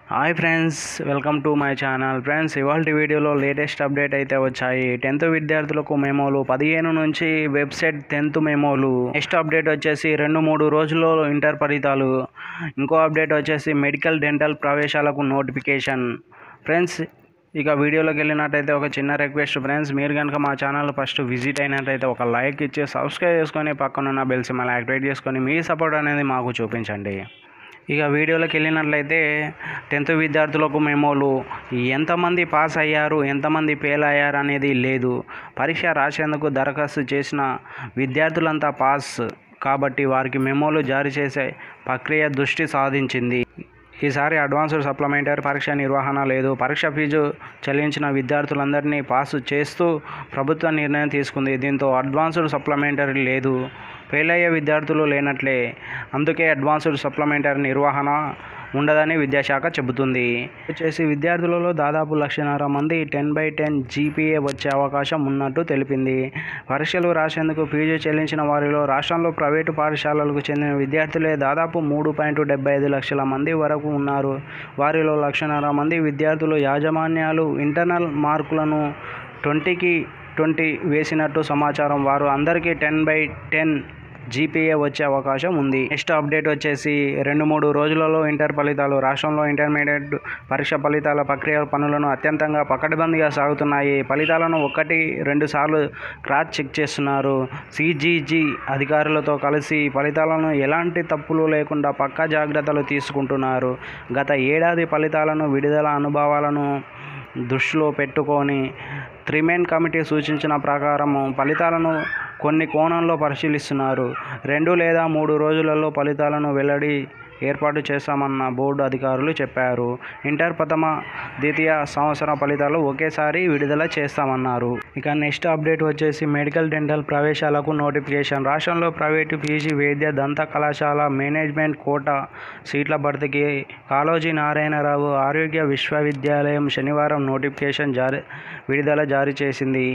hi friends welcome to my channel friends ఇవాళ వీడియోలో latest update అయితే వచ్చాయి టెన్త్ విద్యార్థులకు మెమోలు పదిహేను నుంచి వెబ్సైట్ టెన్త్ మెమోలు నెక్స్ట్ అప్డేట్ వచ్చేసి రెండు మూడు రోజుల్లో ఇంటర్ ఫలితాలు ఇంకో అప్డేట్ వచ్చేసి మెడికల్ డెంటల్ ప్రవేశాలకు నోటిఫికేషన్ ఫ్రెండ్స్ ఇక వీడియోలోకి వెళ్ళినట్టయితే ఒక చిన్న రిక్వెస్ట్ ఫ్రెండ్స్ మీరు కనుక మా ఛానల్ ఫస్ట్ విజిట్ అయినట్టయితే ఒక లైక్ ఇచ్చి సబ్స్క్రైబ్ చేసుకొని పక్కన ఉన్న బెల్ సిమ్మల్ యాక్టివేట్ చేసుకొని మీ సపోర్ట్ అనేది మాకు చూపించండి ఇక వీడియోలోకి వెళ్ళినట్లయితే టెన్త్ విద్యార్థులకు మెమోలు ఎంతమంది పాస్ అయ్యారు ఎంతమంది ఫెయిల్ అయ్యారు అనేది లేదు పరీక్ష రాసేందుకు దరఖాస్తు చేసిన విద్యార్థులంతా పాస్ కాబట్టి వారికి మెమోలు జారీ చేసే ప్రక్రియ దృష్టి సాధించింది ఈసారి అడ్వాన్స్డ్ సప్లిమెంటరీ పరీక్ష నిర్వహణ లేదు పరీక్ష ఫీజు చెల్లించిన విద్యార్థులందరినీ పాస్ చేస్తూ ప్రభుత్వ నిర్ణయం తీసుకుంది దీంతో అడ్వాన్స్డ్ సప్లిమెంటరీ లేదు ఫెయిల్ అయ్యే విద్యార్థులు లేనట్లే అందుకే అడ్వాన్స్డ్ సప్లిమెంటరీ నిర్వహణ ఉండదని విద్యాశాఖ చెబుతుంది వచ్చేసి విద్యార్థులలో దాదాపు లక్షన్నర మంది టెన్ బై టెన్ జీపీఏ వచ్చే అవకాశం ఉన్నట్టు తెలిపింది పరీక్షలు రాసేందుకు ఫీజు చెల్లించిన వారిలో రాష్ట్రంలో ప్రైవేటు పాఠశాలలకు చెందిన విద్యార్థులే దాదాపు మూడు పాయింట్ డెబ్బై ఐదు లక్షల మంది వరకు ఉన్నారు వారిలో లక్షన్నర మంది విద్యార్థులు యాజమాన్యాలు ఇంటర్నల్ మార్కులను ట్వంటీకి ట్వంటీ వేసినట్టు సమాచారం వారు అందరికీ టెన్ బై టెన్ జీపీఏ వచ్చే అవకాశం ఉంది నెక్స్ట్ అప్డేట్ వచ్చేసి రెండు మూడు రోజులలో ఇంటర్ ఫలితాలు రాష్ట్రంలో ఇంటర్మీడియట్ పరీక్ష ఫలితాల ప్రక్రియ పనులను అత్యంతంగా పకడ్బందీగా సాగుతున్నాయి ఫలితాలను ఒకటి రెండు సార్లు క్రాస్ చెక్ చేస్తున్నారు సిజీజీ అధికారులతో కలిసి ఫలితాలను ఎలాంటి తప్పులు లేకుండా పక్కా జాగ్రత్తలు తీసుకుంటున్నారు గత ఏడాది ఫలితాలను విడుదల అనుభవాలను దృష్టిలో పెట్టుకొని త్రిమెన్ కమిటీ సూచించిన ప్రకారం ఫలితాలను కొన్ని కోణంలో పరిశీలిస్తున్నారు రెండు లేదా మూడు రోజులలో ఫలితాలను వెల్లడి ఏర్పాటు చేస్తామన్న బోర్డు అధికారులు చెప్పారు ఇంటర్ ప్రథమ ద్వితీయ సంవత్సర ఫలితాలు ఒకేసారి విడుదల చేస్తామన్నారు ఇక నెక్స్ట్ అప్డేట్ వచ్చేసి మెడికల్ డెంటల్ ప్రవేశాలకు నోటిఫికేషన్ రాష్ట్రంలో ప్రైవేటు పీజీ వైద్య దంత కళాశాల మేనేజ్మెంట్ కోటా సీట్ల భర్తీకి కాళోజీ నారాయణరావు ఆరోగ్య విశ్వవిద్యాలయం శనివారం నోటిఫికేషన్ జారీ విడుదల జారీ చేసింది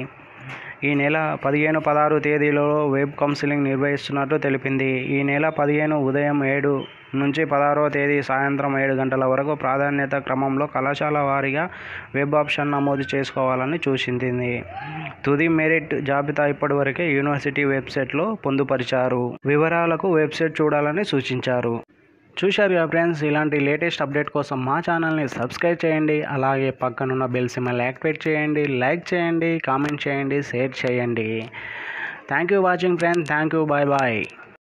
ఈ నెల పదిహేను పదహారు తేదీలలో వెబ్ కౌన్సిలింగ్ నిర్వహిస్తున్నట్టు తెలిపింది ఈ నెల పదిహేను ఉదయం ఏడు నుంచి పదహారవ తేదీ సాయంత్రం ఏడు గంటల వరకు ప్రాధాన్యత క్రమంలో కళాశాల వారీగా వెబ్ ఆప్షన్ నమోదు చేసుకోవాలని సూచించింది తుది మెరిట్ జాబితా ఇప్పటివరకే యూనివర్సిటీ వెబ్సైట్లో పొందుపరిచారు వివరాలకు వెబ్సైట్ చూడాలని సూచించారు చూశారు కదా ఫ్రెండ్స్ ఇలాంటి లేటెస్ట్ అప్డేట్ కోసం మా ఛానల్ని సబ్స్క్రైబ్ చేయండి అలాగే పక్కనున్న బెల్ సిమ్మల్ యాక్టివేట్ చేయండి లైక్ చేయండి కామెంట్ చేయండి షేర్ చేయండి thank you watching friends thank you bye bye